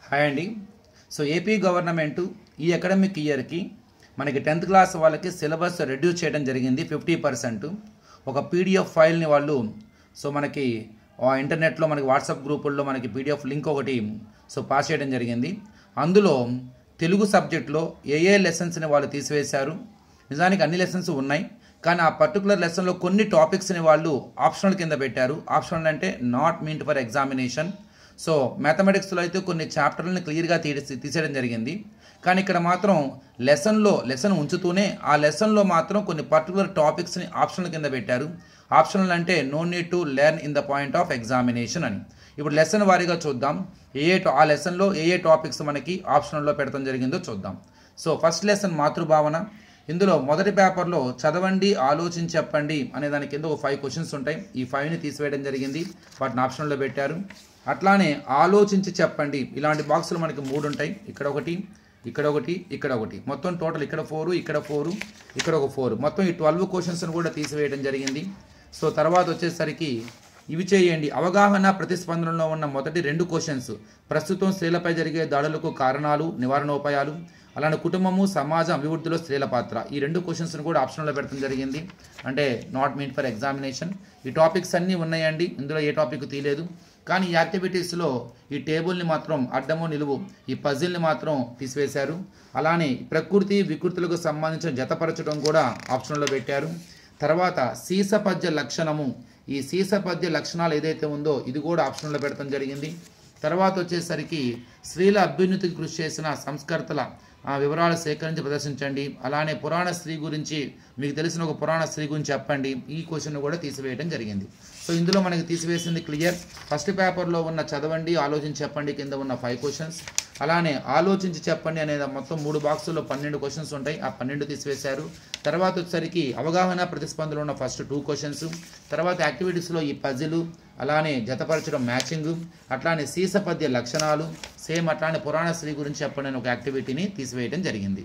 Hi అండి so AP government ఈ academic ఇయర్కి మనకి టెన్త్ క్లాస్ వాళ్ళకి సిలబస్ రెడ్యూస్ చేయడం జరిగింది ఫిఫ్టీ పర్సెంట్ ఒక పీడిఎఫ్ ఫైల్ని వాళ్ళు సో మనకి ఆ ఇంటర్నెట్లో మనకి వాట్సాప్ గ్రూపుల్లో మనకి పీడిఎఫ్ లింక్ ఒకటి సో పాస్ చేయడం జరిగింది అందులో తెలుగు సబ్జెక్ట్లో ఏ ఏ లెసన్స్ని వాళ్ళు తీసివేశారు నిజానికి అన్ని లెసన్స్ ఉన్నాయి కానీ ఆ పర్టికులర్ లెసన్లో కొన్ని టాపిక్స్ని వాళ్ళు ఆప్షనల్ కింద పెట్టారు ఆప్షనల్ అంటే not meant for examination so మ్యాథమెటిక్స్లో అయితే కొన్ని చాప్టర్లను క్లియర్గా తీసి తీసేయడం జరిగింది కానీ ఇక్కడ మాత్రం లెసన్లో లెసన్ ఉంచుతూనే ఆ లెసన్లో మాత్రం కొన్ని పర్టికులర్ టాపిక్స్ని ఆప్షనల్ కింద పెట్టారు ఆప్షనల్ అంటే no need to learn in the point of examination అని ఇప్పుడు లెసన్ వారీగా చూద్దాం ఏ ఏ ఆ లెసన్లో ఏ ఏ టాపిక్స్ మనకి ఆప్షనల్లో పెడతాం జరిగిందో చూద్దాం సో ఫస్ట్ లెసన్ మాతృభావన ఇందులో మొదటి పేపర్లో చదవండి ఆలోచించి చెప్పండి అనే దాని కింద ఒక ఫైవ్ క్వశ్చన్స్ ఉంటాయి ఈ ఫైవ్ని తీసివేయడం జరిగింది వాటిని ఆప్షన్లో పెట్టారు అట్లానే ఆలోచించి చెప్పండి ఇలాంటి బాక్సులు మనకి మూడు ఉంటాయి ఇక్కడ ఒకటి ఇక్కడ ఒకటి ఇక్కడ ఒకటి మొత్తం టోటల్ ఇక్కడ ఫోరు ఇక్కడ ఫోరు ఇక్కడ ఒక ఫోర్ మొత్తం ఈ ట్వెల్వ్ క్వశ్చన్స్ని కూడా తీసివేయడం జరిగింది సో తర్వాత వచ్చేసరికి ఇవి చేయండి అవగాహన ప్రతిస్పందనలో ఉన్న మొదటి రెండు క్వశ్చన్స్ ప్రస్తుతం స్త్రీలపై జరిగే దాడులకు కారణాలు నివారణోపాయాలు అలానే కుటుంబము సమాజం అభివృద్ధిలో స్త్రీల పాత్ర ఈ రెండు క్వశ్చన్స్ని కూడా ఆప్షన్లో పెట్టడం జరిగింది అంటే నాట్ మీన్ ఫర్ ఎగ్జామినేషన్ ఈ టాపిక్స్ అన్నీ ఉన్నాయండి ఇందులో ఏ టాపిక్ తీయలేదు కానీ ఈ యాక్టివిటీస్లో ఈ టేబుల్ని మాత్రం అడ్డము నిలువు ఈ పజిల్ని మాత్రం తీసివేశారు అలానే ప్రకృతి వికృతులకు సంబంధించిన జతపరచడం కూడా ఆప్షన్లో పెట్టారు తర్వాత సీసపద్య లక్షణము ఈ సీసపద్య లక్షణాలు ఏదైతే ఉందో ఇది కూడా ఆప్షన్లో పెట్టడం జరిగింది తర్వాత వచ్చేసరికి స్త్రీల అభ్యున్నతికి కృషి చేసిన సంస్కర్తల ఆ వివరాలు సేకరించి ప్రదర్శించండి అలానే పురాణ స్త్రీ గురించి మీకు తెలిసిన ఒక పురాణ స్త్రీ గురించి చెప్పండి ఈ క్వశ్చన్ కూడా తీసివేయడం జరిగింది సో ఇందులో మనకి తీసివేసింది క్లియర్ ఫస్ట్ పేపర్లో ఉన్న చదవండి ఆలోచించి చెప్పండి కింద ఉన్న ఫైవ్ క్వశ్చన్స్ అలానే ఆలోచించి చెప్పండి అనేది మొత్తం మూడు బాక్సుల్లో పన్నెండు క్వశ్చన్స్ ఉంటాయి ఆ పన్నెండు తీసివేశారు తర్వాత వచ్చేసరికి అవగాహన ప్రతిస్పందనలో ఉన్న ఫస్ట్ టూ క్వశ్చన్స్ తర్వాత యాక్టివిటీస్లో ఈ పజిలు అలానే జతపరచడం మ్యాచింగ్ అట్లానే సీసపద్య లక్షణాలు సేమ్ అట్లానే పురాణ స్త్రీ గురించి చెప్పండి అనే ఒక యాక్టివిటీని తీసివేయడం జరిగింది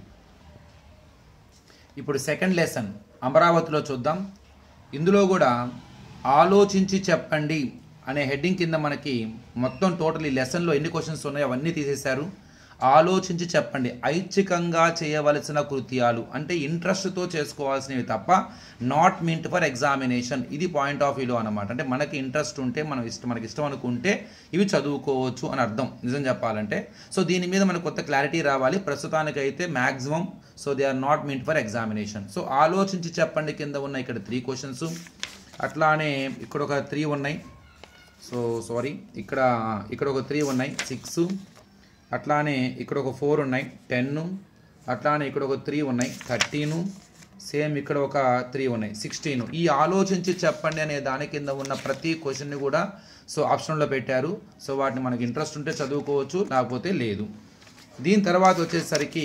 ఇప్పుడు సెకండ్ లెసన్ అమరావతిలో చూద్దాం ఇందులో కూడా ఆలోచించి చెప్పండి అనే హెడ్డింగ్ కింద మనకి మొత్తం టోటల్ ఈ లెసన్లో ఎన్ని క్వశ్చన్స్ ఉన్నాయో అవన్నీ తీసేశారు ఆలోచించి చెప్పండి ఐచ్ఛికంగా చేయవలసిన కృత్యాలు అంటే ఇంట్రెస్ట్తో చేసుకోవాల్సినవి తప్ప నాట్ మింట్ ఫర్ ఎగ్జామినేషన్ ఇది పాయింట్ ఆఫ్ వ్యూలో అనమాట అంటే మనకి ఇంట్రెస్ట్ ఉంటే మనం ఇష్టం మనకి ఇష్టం అనుకుంటే ఇవి చదువుకోవచ్చు అని అర్థం నిజం చెప్పాలంటే సో దీని మీద మనకు కొత్త క్లారిటీ రావాలి ప్రస్తుతానికైతే maximum so they are not meant for examination so ఆలోచించి చెప్పండి కింద ఉన్న ఇక్కడ త్రీ క్వశ్చన్స్ అట్లానే ఇక్కడ ఒక త్రీ ఉన్నాయి సో సారీ ఇక్కడ ఇక్కడ ఒక త్రీ ఉన్నాయి సిక్స్ అట్లానే ఇక్కడ ఒక ఫోర్ ఉన్నాయి టెన్ అట్లానే ఇక్కడ ఒక త్రీ ఉన్నాయి థర్టీను సేమ్ ఇక్కడ ఒక త్రీ ఉన్నాయి సిక్స్టీన్ ఈ ఆలోచించి చెప్పండి అనే దాని కింద ఉన్న ప్రతి క్వశ్చన్ని కూడా సో ఆప్షన్లో పెట్టారు సో వాటిని మనకి ఇంట్రెస్ట్ ఉంటే చదువుకోవచ్చు లేకపోతే లేదు దీని తర్వాత వచ్చేసరికి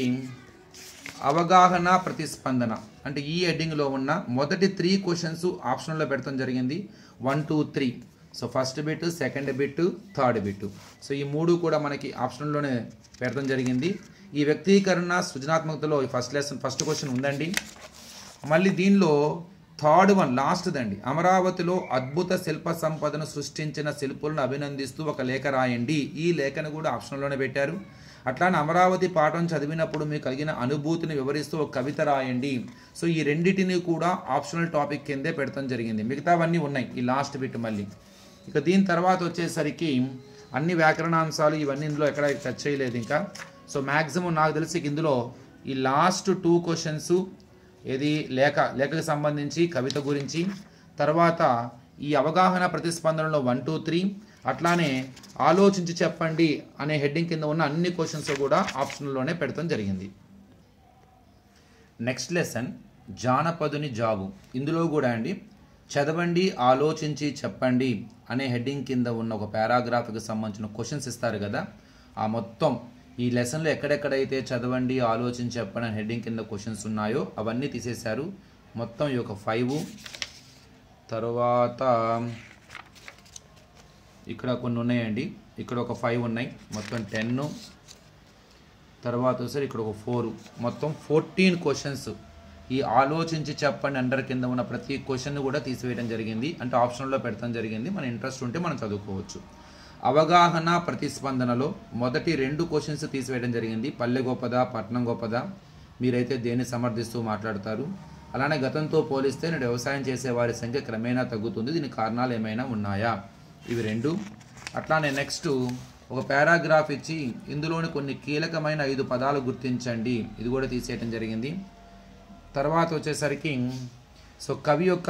అవగాహన ప్రతిస్పందన అంటే ఈ హెడ్డింగ్లో ఉన్న మొదటి త్రీ క్వశ్చన్స్ ఆప్షన్లో పెడతాం జరిగింది one two three so first bit second bit third bit so ఈ మూడు కూడా మనకి ఆప్షన్లోనే పెడతాం జరిగింది ఈ వ్యక్తీకరణ సృజనాత్మకతలో ఈ ఫస్ట్ లెసన్ ఫస్ట్ క్వశ్చన్ ఉందండి మళ్ళీ దీనిలో థర్డ్ వన్ లాస్ట్దండి అమరావతిలో అద్భుత శిల్ప సంపదను సృష్టించిన శిల్పులను అభినందిస్తూ ఒక లేఖ రాయండి ఈ లేఖను కూడా ఆప్షన్లోనే పెట్టారు అట్లానే అమరావతి పాఠం చదివినప్పుడు మీకు కలిగిన అనుభూతిని వివరిస్తూ ఒక కవిత రాయండి సో ఈ రెండింటిని కూడా ఆప్షనల్ టాపిక్ కిందే పెడతాం జరిగింది మిగతావన్నీ ఉన్నాయి ఈ లాస్ట్ బిట్ మళ్ళీ ఇక దీని తర్వాత వచ్చేసరికి అన్ని వ్యాకరణాంశాలు ఇవన్నీ ఇందులో ఎక్కడ టచ్ చేయలేదు ఇంకా సో మ్యాక్సిమం నాకు తెలిసి ఇందులో ఈ లాస్ట్ టూ క్వశ్చన్స్ ఏది లేఖ లేఖకు సంబంధించి కవిత గురించి తర్వాత ఈ అవగాహన ప్రతిస్పందనలో వన్ టూ త్రీ అట్లానే ఆలోచించి చెప్పండి అనే హెడ్డింగ్ కింద ఉన్న అన్ని క్వశ్చన్స్ కూడా ఆప్షన్లోనే పెడతాం జరిగింది నెక్స్ట్ లెసన్ జానపదుని జాగు ఇందులో కూడా అండి చదవండి ఆలోచించి చెప్పండి అనే హెడ్డింగ్ కింద ఉన్న ఒక పారాగ్రాఫ్కి సంబంధించిన క్వశ్చన్స్ ఇస్తారు కదా ఆ మొత్తం ఈ లెసన్లో ఎక్కడెక్కడైతే చదవండి ఆలోచించి చెప్పండి అనే హెడ్డింగ్ కింద క్వశ్చన్స్ ఉన్నాయో అవన్నీ తీసేశారు మొత్తం ఈ యొక్క ఫైవ్ తర్వాత ఇక్కడ కొన్ని ఉన్నాయండి ఇక్కడ ఒక ఫైవ్ ఉన్నాయి మొత్తం టెన్ తర్వాత వచ్చేసరి ఇక్కడ ఒక ఫోర్ మొత్తం ఫోర్టీన్ క్వశ్చన్స్ ఈ ఆలోచించి చెప్పండి అండర్ కింద ఉన్న ప్రతి క్వశ్చన్ కూడా తీసివేయడం జరిగింది అంటే ఆప్షన్లో పెడతాం జరిగింది మన ఇంట్రెస్ట్ ఉంటే మనం చదువుకోవచ్చు అవగాహన ప్రతిస్పందనలో మొదటి రెండు క్వశ్చన్స్ తీసివేయడం జరిగింది పల్లె గొప్పదా పట్నం గొప్పదా మీరైతే దేన్ని సమర్థిస్తూ మాట్లాడతారు అలానే గతంతో పోలిస్తే నేడు వ్యవసాయం చేసే వారి సంఖ్య క్రమేణా తగ్గుతుంది దీనికి కారణాలు ఏమైనా ఉన్నాయా ఇవి రెండు అట్లానే నెక్స్ట్ ఒక పారాగ్రాఫ్ ఇచ్చి ఇందులోని కొన్ని కీలకమైన ఐదు పదాలు గుర్తించండి ఇది కూడా తీసేయడం జరిగింది తర్వాత వచ్చేసరికి సో కవి యొక్క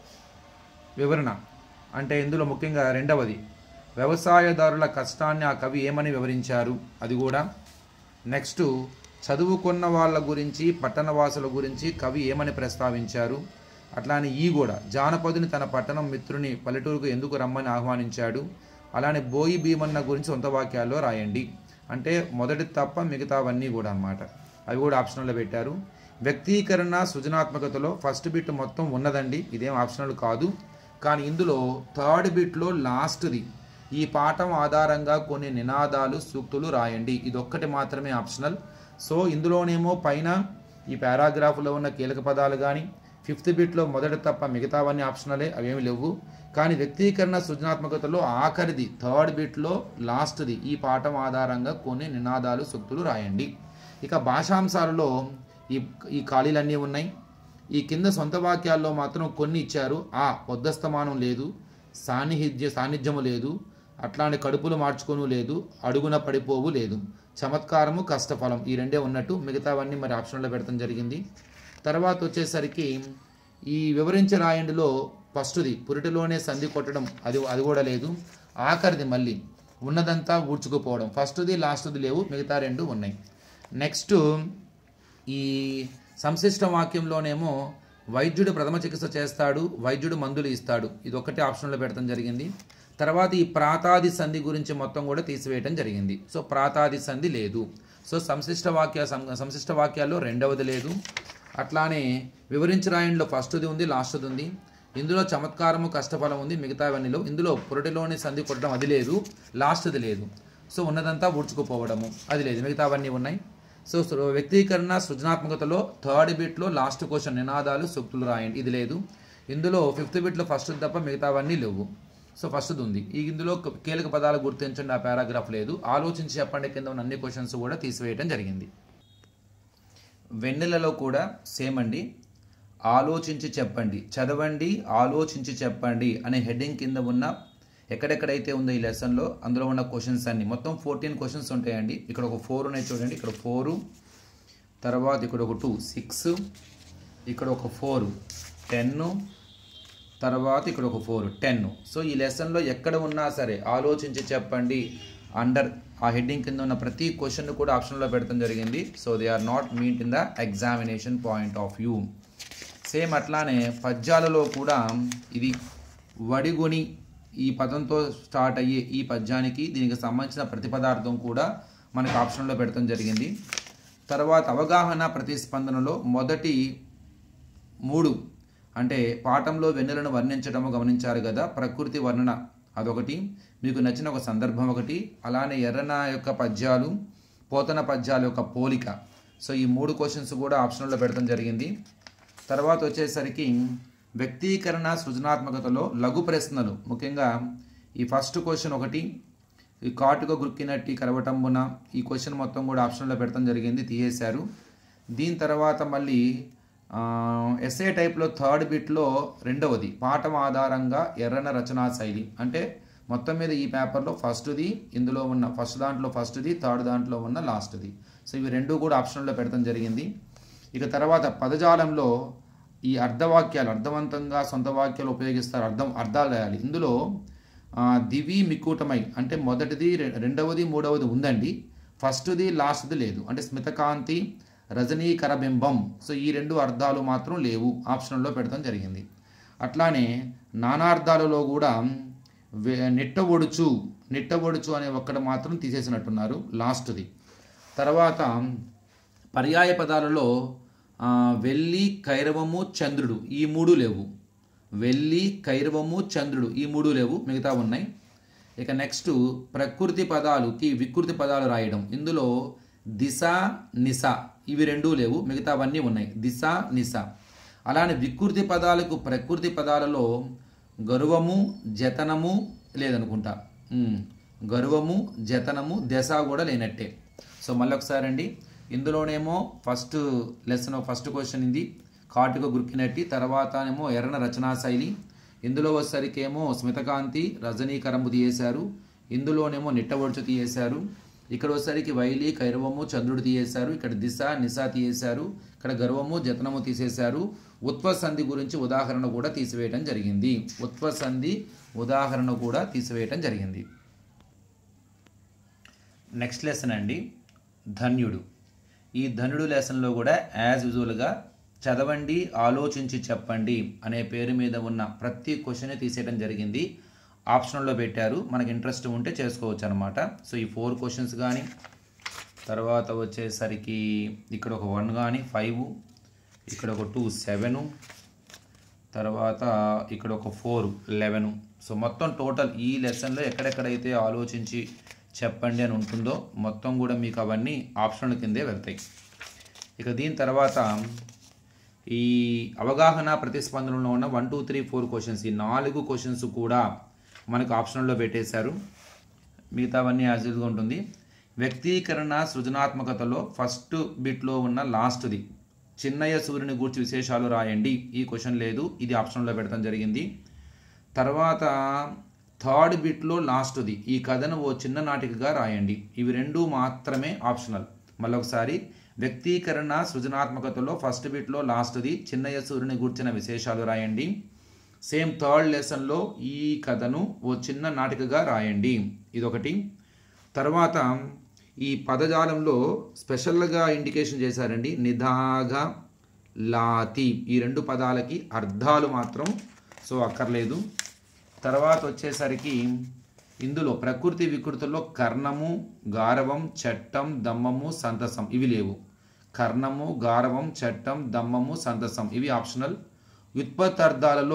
వివరణ అంటే ఇందులో ముఖ్యంగా రెండవది వ్యవసాయదారుల కష్టాన్ని ఆ కవి ఏమని వివరించారు అది కూడా నెక్స్ట్ చదువుకున్న వాళ్ళ గురించి పట్టణవాసుల గురించి కవి ఏమని ప్రస్తావించారు అట్లానే ఈ కూడా జానపదుని తన పట్టణం మిత్రుని పల్లెటూరుకు ఎందుకు రమ్మని ఆహ్వానించాడు అలానే బోయి భీమన్న గురించి సొంత వాక్యాల్లో రాయండి అంటే మొదటి తప్ప మిగతావన్నీ కూడా అన్నమాట అవి కూడా ఆప్షనల్లో పెట్టారు వ్యక్తీకరణ సృజనాత్మకతలో ఫస్ట్ బిట్ మొత్తం ఉన్నదండి ఇదేం ఆప్షనల్ కాదు కానీ ఇందులో థర్డ్ బిట్లో లాస్ట్ది ఈ పాఠం ఆధారంగా కొన్ని నినాదాలు సూక్తులు రాయండి ఇదొక్కటి మాత్రమే ఆప్షనల్ సో ఇందులోనేమో పైన ఈ పారాగ్రాఫ్లో ఉన్న కీలక పదాలు కానీ ఫిఫ్త్ బిట్లో మొదటి తప్ప మిగతావన్నీ ఆప్షనలే అవేమి లేవు కానీ వ్యక్తీకరణ సృజనాత్మకతలో ఆఖరిది థర్డ్ బిట్లో లాస్ట్ది ఈ పాఠం ఆధారంగా కొన్ని నినాదాలు సూక్తులు రాయండి ఇక భాషాంశాలలో ఈ ఈ ఖాళీలన్నీ ఉన్నాయి ఈ కింద సొంత వాక్యాల్లో మాత్రం కొన్ని ఇచ్చారు ఆ పొద్దస్తమానం లేదు సాన్నిహిత్య సాన్నిధ్యము లేదు అట్లానే కడుపులు మార్చుకోను లేదు అడుగున పడిపోవు లేదు చమత్కారము కష్టఫలం ఈ రెండే ఉన్నట్టు మిగతావన్నీ మరి ఆప్షన్లో పెడతాం జరిగింది తర్వాత వచ్చేసరికి ఈ వివరించే రాయండిలో ఫస్ట్ది పురిటిలోనే సంధి కొట్టడం అది అది కూడా లేదు ఆఖరిది మళ్ళీ ఉన్నదంతా ఊడ్చుకుపోవడం ఫస్ట్ది లాస్ట్ది లేవు మిగతా రెండు ఉన్నాయి నెక్స్ట్ ఈ సంశిష్ట వాక్యంలోనేమో వైద్యుడు ప్రథమ చికిత్స చేస్తాడు వైద్యుడు మందులు ఇస్తాడు ఇది ఒక్కటే ఆప్షన్లో పెడతాం జరిగింది తర్వాత ఈ ప్రాతాది సంధి గురించి మొత్తం కూడా తీసివేయడం జరిగింది సో ప్రాతాది సంధి లేదు సో సంశిష్ట వాక్య సం- సంశిష్ట వాక్యాల్లో రెండవది లేదు అట్లానే వివరించి రాయండిలో ఫస్ట్ది ఉంది లాస్ట్ది ఉంది ఇందులో చమత్కారము కష్టఫలం ఉంది మిగతావన్నీలో ఇందులో పొరటిలోని సంధి కొట్టడం అది లేదు లాస్ట్ది లేదు సో ఉన్నదంతా ఊడ్చుకుపోవడము అది లేదు మిగతావన్నీ ఉన్నాయి సో సృ- వ్యక్తీకరణ సృజనాత్మకతలో థర్డ్ బిట్లో లాస్ట్ క్వశ్చన్ నినాదాలు సూక్తులు రాయండి ఇది లేదు ఇందులో ఫిఫ్త్ బిట్లో ఫస్ట్ తప్ప మిగతావన్నీ లేవు సో ఫస్ట్ ఉంది ఈ ఇందులో క- కీలక పదాలు గుర్తించండి ఆ పారాగ్రాఫ్ లేదు ఆలోచించి చెప్పండి కింద ఉన్న అన్ని క్వశ్చన్స్ కూడా తీసివేయడం జరిగింది వెన్నెలలో కూడా సేమ్ అండి ఆలోచించి చెప్పండి చదవండి ఆలోచించి చెప్పండి అనే హెడ్డింగ్ కింద ఉన్న ఎక్కడెక్కడైతే ఉందో ఈ లెసన్లో అందులో ఉన్న క్వశ్చన్స్ అన్ని మొత్తం ఫోర్టీన్ క్వశ్చన్స్ ఉంటాయండి ఇక్కడ ఒక ఫోర్ ఉన్నాయి చూడండి ఇక్కడ ఫోరు తర్వాత ఇక్కడ ఒక టూ సిక్స్ ఇక్కడ ఒక ఫోరు టెన్ తర్వాత ఇక్కడ ఒక ఫోర్ టెన్ సో ఈ లెసన్లో ఎక్కడ ఉన్నా సరే ఆలోచించి చెప్పండి అండర్ ఆ హెడ్డింగ్ కింద ఉన్న ప్రతి క్వశ్చన్ కూడా ఆప్షన్లో పెడతాం జరిగింది so they are not meant in the examination point of view same అట్లానే పద్యాలలో కూడా ఇది వడిగొని ఈ పదంతో స్టార్ట్ అయ్యే ఈ పద్యానికి దీనికి సంబంధించిన ప్రతిపదార్థం కూడా మనకు ఆప్షన్లో పెడతాం జరిగింది తర్వాత అవగాహన ప్రతిస్పందనలో మొదటి మూడు అంటే పాఠంలో వెన్నెలను వర్ణించడము గమనించారు కదా ప్రకృతి వర్ణన అదొకటి మీకు నచ్చిన ఒక సందర్భం ఒకటి అలానే ఎర్రన యొక్క పద్యాలు పోతన పద్యాల యొక్క పోలిక సో ఈ మూడు క్వశ్చన్స్ కూడా ఆప్షన్లో పెడతాం జరిగింది తర్వాత వచ్చేసరికి వ్యక్తీకరణ సృజనాత్మకతలో లఘు ప్రశ్నలు ముఖ్యంగా ఈ ఫస్ట్ క్వశ్చన్ ఒకటి ఈ కాటుక గుక్కినట్టి కరవటంబున ఈ క్వశ్చన్ మొత్తం కూడా ఆప్షన్లో పెడతాం జరిగింది తీసేశారు దీని తర్వాత మళ్ళీ ఎస్ఏ టైప్లో థర్డ్ బిట్లో రెండవది పాఠం ఆధారంగా ఎర్రన రచనా శైలి అంటే మొత్తం మీద ఈ పేపర్లో ఫస్ట్ది ఇందులో ఉన్న ఫస్ట్ దాంట్లో ఫస్ట్ది థర్డ్ దాంట్లో ఉన్న లాస్ట్ది సో ఇవి రెండు కూడా ఆప్షన్లో పెడతాం జరిగింది ఇక తర్వాత పదజాలంలో ఈ అర్ధవాక్యాలు అర్థవంతంగా సొంత వాక్యాలు ఉపయోగిస్తారు అర్థం అర్థాలు రాయాలి ఇందులో ఆ, దివి మిక్కుటమై అంటే మొదటిది రె- రెండవది మూడవది ఉందండి ఫస్ట్ది లాస్ట్ది లేదు అంటే స్మితకాంతి రజనీకర బింబం సో ఈ రెండు అర్థాలు మాత్రం లేవు ఆప్షన్లో పెడతాం జరిగింది అట్లానే నానార్థాలలో కూడా వె- నిట్టవొడుచు నిట్టవొడుచు అనే ఒక్కటి మాత్రం తీసేసినట్టున్నారు లాస్ట్ది తర్వాత పర్యాయ పదాలలో ఆ, వెల్లి కైరవము చంద్రుడు ఈ మూడు లేవు వెల్లి కైరవము చంద్రుడు ఈ మూడు లేవు మిగతా ఉన్నాయి ఇక నెక్స్ట్ ప్రకృతి పదాలుకి వికృతి పదాలు రాయడం ఇందులో దిశ నిశ ఇవి రెండూ లేవు మిగతావన్నీ ఉన్నాయి దిశ నిశ అలానే వికృతి పదాలకు ప్రకృతి పదాలలో గర్వము జతనము లేదనుకుంటా ఉమ్. గర్వము జతనము దశ కూడా లేనట్టే సో మళ్ళీ ఒకసారి అండి ఇందులోనేమో ఫస్ట్ లెసన్ ఫస్ట్ క్వశ్చన్ ఇది కాటుక గురికినట్టి తర్వాత ఏమో ఎర్రన రచనా శైలి ఇందులో వచ్చేసరికి ఏమో స్మితకాంతి రజనీకరంబు తీయేశారు ఇందులోనేమో నిట్టవడుచు తీయేశారు ఇక్కడ వచ్చేసరికి వైలి కైరవము చంద్రుడు తీయేశారు ఇక్కడ దిశ నిశా తీయేశారు ఇక్కడ గర్వము జతనము తీసేశారు ఉత్వసంధి గురించి ఉదాహరణ కూడా తీసివేయడం జరిగింది ఉత్వసంధి ఉదాహరణ కూడా తీసివేయడం జరిగింది నెక్స్ట్ లెసన్ అండి ధన్యుడు ఈ ధన్యుడు లెసన్లో కూడా యాజ్ యూజువల్గా చదవండి ఆలోచించి చెప్పండి అనే పేరు మీద ఉన్న ప్రతి క్వశ్చన్ తీసేయడం జరిగింది ఆప్షన్లో పెట్టారు మనకి ఇంట్రెస్ట్ ఉంటే చేసుకోవచ్చు అనమాట సో ఈ ఫోర్ క్వశ్చన్స్ కానీ తర్వాత వచ్చేసరికి ఇక్కడ ఒక వన్ కానీ ఫైవ్ ఇక్కడ ఒక టూ సెవెను తర్వాత ఇక్కడ ఒక ఫోర్ లెవెన్ సో మొత్తం టోటల్ ఈ లెసన్లో ఎక్కడెక్కడైతే ఆలోచించి చెప్పండి అని ఉంటుందో మొత్తం కూడా మీకు అవన్నీ ఆప్షన్ల కిందే వెళ్తాయి ఇక దీని తర్వాత ఈ అవగాహన ప్రతిస్పందనలో ఉన్న one two three four questions ఈ నాలుగు క్వశ్చన్స్ కూడా మనకు ఆప్షన్లో పెట్టేశారు మిగతావన్నీ యాజ్గా ఉంటుంది వ్యక్తీకరణ సృజనాత్మకతలో ఫస్ట్ బిట్లో ఉన్న లాస్ట్ది చిన్నయ్య సూర్యుని గూర్చి విశేషాలు రాయండి ఈ క్వశ్చన్ లేదు ఇది ఆప్షన్లో పెడతాం జరిగింది తర్వాత థర్డ్ బిట్లో లాస్ట్ది ఈ కథను ఓ చిన్న నాటికగా రాయండి ఇవి రెండు మాత్రమే ఆప్షనల్ మళ్ళొకసారి వ్యక్తీకరణ సృజనాత్మకతలో ఫస్ట్ బిట్లో లాస్ట్ది చిన్నయ్య సూర్యుని గూర్చిన విశేషాలు రాయండి సేమ్ థర్డ్ లెసన్లో ఈ కథను ఓ చిన్న నాటికగా రాయండి ఇదొకటి తర్వాత ఈ పదజాలంలో స్పెషల్గా ఇండికేషన్ చేశారండి నిదాగ లాతి ఈ రెండు పదాలకి అర్థాలు మాత్రం సో అక్కర్లేదు తర్వాత వచ్చేసరికి ఇందులో ప్రకృతి వికృతుల్లో కర్ణము గారవం చట్టం దమ్మము సంతసం ఇవి లేవు కర్ణము గారవం చట్టం దమ్మము సంతసం ఇవి ఆప్షనల్ వ్యుత్పత్తార్థాలలో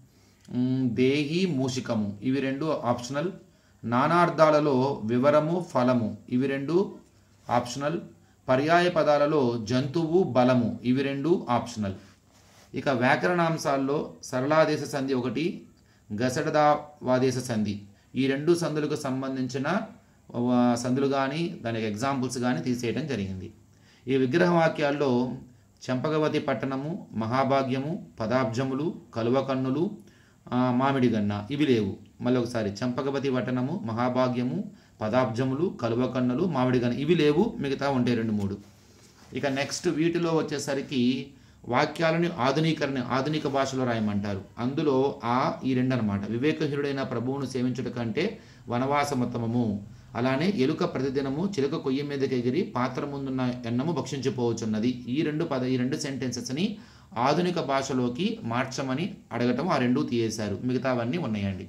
మ్, దేహి మూషికము ఇవి రెండు ఆప్షనల్ నానార్థాలలో వివరము ఫలము ఇవి రెండు ఆప్షనల్ పర్యాయ పదాలలో జంతువు బలము ఇవి రెండు ఆప్షనల్ ఇక వ్యాకరణాంశాల్లో సరళాదేశ సంధి ఒకటి గసడదావాదేశ సంధి ఈ రెండు సంధులకు సంబంధించిన ఆ, సంధులు కానీ దానికి ఎగ్జాంపుల్స్ కానీ తీసేయడం జరిగింది ఈ విగ్రహ వాక్యాల్లో చెంపగవతి పట్టణము మహాభాగ్యము పదాబ్జములు కలువకన్నులు ఆ, మామిడి గన్న ఇవి లేవు మళ్ళీ ఒకసారి చంపగవతి పట్టణము మహాభాగ్యము పదాబ్జములు కలువకన్నులు మామిడి గన్న ఇవి లేవు మిగతా ఉంటాయి రెండు మూడు ఇక నెక్స్ట్ వీటిలో వచ్చేసరికి వాక్యాలను ఆధునీకరణ ఆధునిక భాషలో రాయమంటారు అందులో ఆ ఈ రెండు అనమాట వివేకహీనుడైన ప్రభువును సేవించుట కంటే వనవాసమతమము అలానే ఎలుక ప్రతిదినము చిలుక కొయ్య మీదకి ఎగిరి పాత్ర ముందున్న ఎన్నము భక్షించిపోవచ్చున్నది ఈ రెండు పద ఈ రెండు సెంటెన్సెస్ని ఆధునిక భాషలోకి మార్చమని అడగటం ఆ రెండు తీయేశారు మిగతావన్నీ ఉన్నాయండి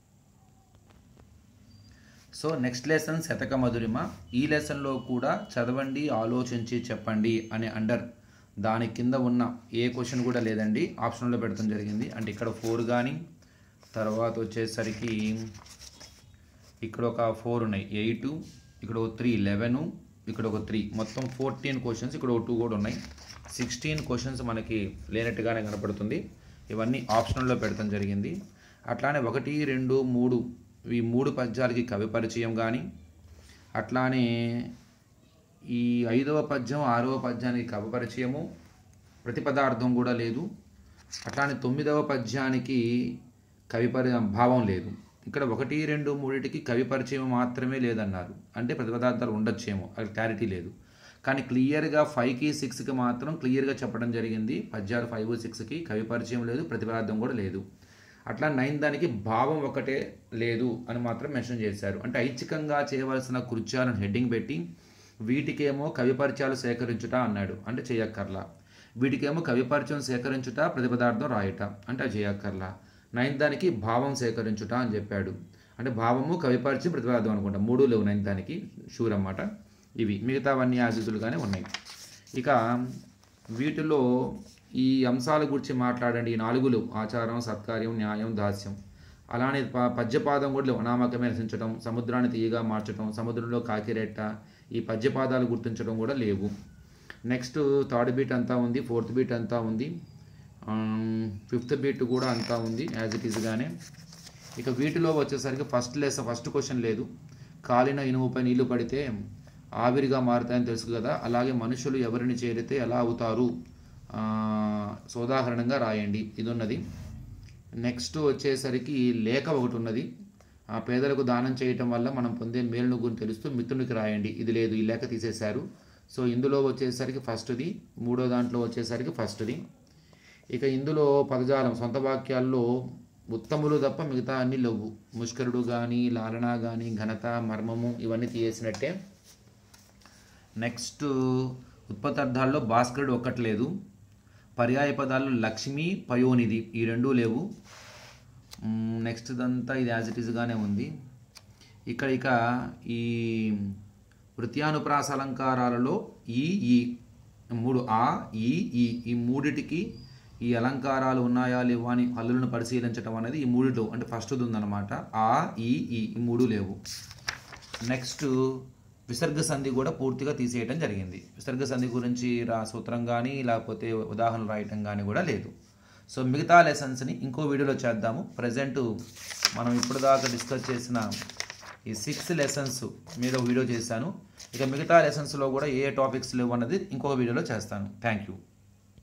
సో నెక్స్ట్ లెసన్ శతక మధురిమ ఈ లెసన్లో కూడా చదవండి ఆలోచించి చెప్పండి అనే అండర్ దాని కింద ఉన్న ఏ క్వశ్చన్ కూడా లేదండి ఆప్షన్లో పెడతాం జరిగింది అంటే ఇక్కడ ఫోర్ కానీ తర్వాత వచ్చేసరికి ఇక్కడ ఒక ఫోర్ ఉన్నాయి ఎయిట్ ఇక్కడ ఒక త్రీ లెవెన్ ఇక్కడ ఒక త్రీ మొత్తం ఫోర్టీన్ క్వశ్చన్స్ ఇక్కడ ఒక టూ కూడా ఉన్నాయి సిక్స్టీన్ క్వశ్చన్స్ మనకి లేనట్టుగానే కనపడుతుంది ఇవన్నీ ఆప్షనల్లో పెడతాం జరిగింది అట్లానే ఒకటి రెండు మూడు ఈ మూడు పద్యాలకి కవి పరిచయం కానీ అట్లానే ఈ ఐదవ పద్యం ఆరవ పద్యానికి కవి పరిచయము ప్రతిపదార్థం కూడా లేదు అట్లానే తొమ్మిదవ పద్యానికి కవి పరి భావం లేదు ఇక్కడ ఒకటి రెండు మూడింటికి కవి పరిచయం మాత్రమే లేదన్నారు అంటే ప్రతిపదార్థాలు ఉండొచ్చేమో అది క్లారిటీ లేదు కానీ క్లియర్గా ఫైవ్కి సిక్స్కి మాత్రం క్లియర్గా చెప్పడం జరిగింది పద్యాలు ఫైవ్ సిక్స్కి కవి పరిచయం లేదు ప్రతిపదార్థం కూడా లేదు అట్లా నైన్ దానికి భావం ఒకటే లేదు అని మాత్రం మెన్షన్ చేశారు అంటే ఐచ్ఛికంగా చేయవలసిన కృత్యాలను హెడ్డింగ్ పెట్టి వీటికేమో కవి పరిచయాలు సేకరించుట అన్నాడు అంటే చేయక్కర్లా వీటికేమో కవి పరిచయం సేకరించుట ప్రతిపదార్థం రాయుట అంటే అది చేయక్కర్లా నైన్ దానికి భావం సేకరించుట అని చెప్పాడు అంటే భావము కవి పరిచయం ప్రతిపదార్థం అనుకుంటా మూడు లేవు నైన్ దానికి షూర్ అన్నమాట ఇవి మిగతావన్నీ ఆశీసులుగానే ఉన్నాయి ఇక వీటిలో ఈ అంశాల గురించి మాట్లాడండి ఈ నాలుగులు ఆచారం సత్కార్యం న్యాయం దాస్యం అలానే ప పద్యపాదం కూడా లేవు అనామకమే రచించడం సముద్రాన్ని తీయగా మార్చడం సముద్రంలో కాకిరెట్ట ఈ పద్యపాదాలు గుర్తించడం కూడా లేవు నెక్స్ట్ థర్డ్ బీట్ అంతా ఉంది ఫోర్త్ బీట్ అంతా ఉంది ఫిఫ్త్ బీట్ కూడా అంతా ఉంది యాజ్ ఇట్ ఈజ్గానే ఇక వీటిలో వచ్చేసరికి ఫస్ట్ లెస్ ఫస్ట్ క్వశ్చన్ లేదు కాలిన ఇనుముపై నీళ్లు పడితే ఆవిరిగా మారుతాయని తెలుసు కదా అలాగే మనుషులు ఎవరిని చేరితే ఎలా అవుతారు ఆ, సోదాహరణంగా రాయండి ఇది ఉన్నది నెక్స్ట్ వచ్చేసరికి లేఖ ఒకటి ఉన్నది ఆ పేదలకు దానం చేయటం వల్ల మనం పొందే మేలును గురించి తెలుస్తూ మిత్రునికి రాయండి ఇది లేదు ఈ లేఖ తీసేశారు సో ఇందులో వచ్చేసరికి ఫస్ట్ది మూడో దాంట్లో వచ్చేసరికి ఫస్ట్ది ఇక ఇందులో పదజాలం సొంత వాక్యాల్లో ఉత్తములు తప్ప మిగతా అన్ని లేవు ముష్కరుడు కానీ లాలన కానీ ఘనత మర్మము ఇవన్నీ తీసేసినట్టే నెక్స్ట్ ఉత్పత్తార్థాల్లో భాస్కరుడు ఒక్కటి లేదు పర్యాయ పదాల్లో లక్ష్మి పయోనిధి ఈ రెండూ లేవు మ్మ్, నెక్స్ట్ దంతా ఇది యాజ్ ఇట్ ఈస్గానే ఉంది ఇక్కడ ఇక ఈ వృత్యానుప్రాస అలంకారాలలో ఈ ఈ మూడు ఆ ఈ ఈ ఈ మూడిటికి ఈ అలంకారాలు ఉన్నాయా లేవా అని హల్లులను పరిశీలించడం అనేది ఈ మూడిలో అంటే ఫస్ట్ది ఉందన్నమాట ఆ ఈ ఈ ఈ మూడు లేవు నెక్స్ట్ విసర్గ సంధి కూడా పూర్తిగా తీసేయడం జరిగింది విసర్గ సంధి గురించి రా సూత్రం కానీ లేకపోతే ఉదాహరణలు రాయటం కానీ కూడా లేదు సో మిగతా లెసన్స్ని ఇంకో వీడియోలో చేద్దాము ప్రజెంట్ మనం ఇప్పుడు దాకా డిస్కస్ చేసిన ఈ సిక్స్ లెసన్స్ మీద ఒక వీడియో చేశాను ఇక మిగతా లెసన్స్లో కూడా ఏ టాపిక్స్ లేవు అన్నది ఇంకొక వీడియోలో చేస్తాను థ్యాంక్ యూ